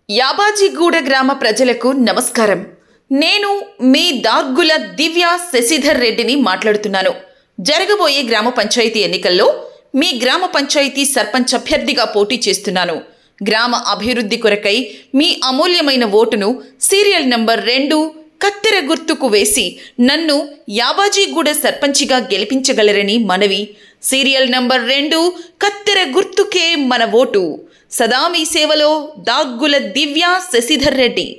యాబాజీగూడ గ్రామ ప్రజలకు నమస్కారం నేను మీ దార్గుల దివ్య శశిధర్ రెడ్డిని మాట్లాడుతున్నాను జరగబోయే గ్రామ పంచాయతీ ఎన్నికల్లో మీ గ్రామ పంచాయతీ సర్పంచ్ అభ్యర్థిగా పోటీ చేస్తున్నాను గ్రామ అభివృద్ధి కొరకై మీ అమూల్యమైన ఓటును సీరియల్ నంబర్ రెండు కత్తెర గుర్తుకు వేసి నన్ను యాబాజీగూడ సర్పంచిగా గెలిపించగలరని మనవి సీరియల్ నంబర్ రెండు కత్తెర గుర్తుకే మన ఓటు సదా మీ సేవలో దాగ్గుల దివ్య శశిధర్ రెడ్డి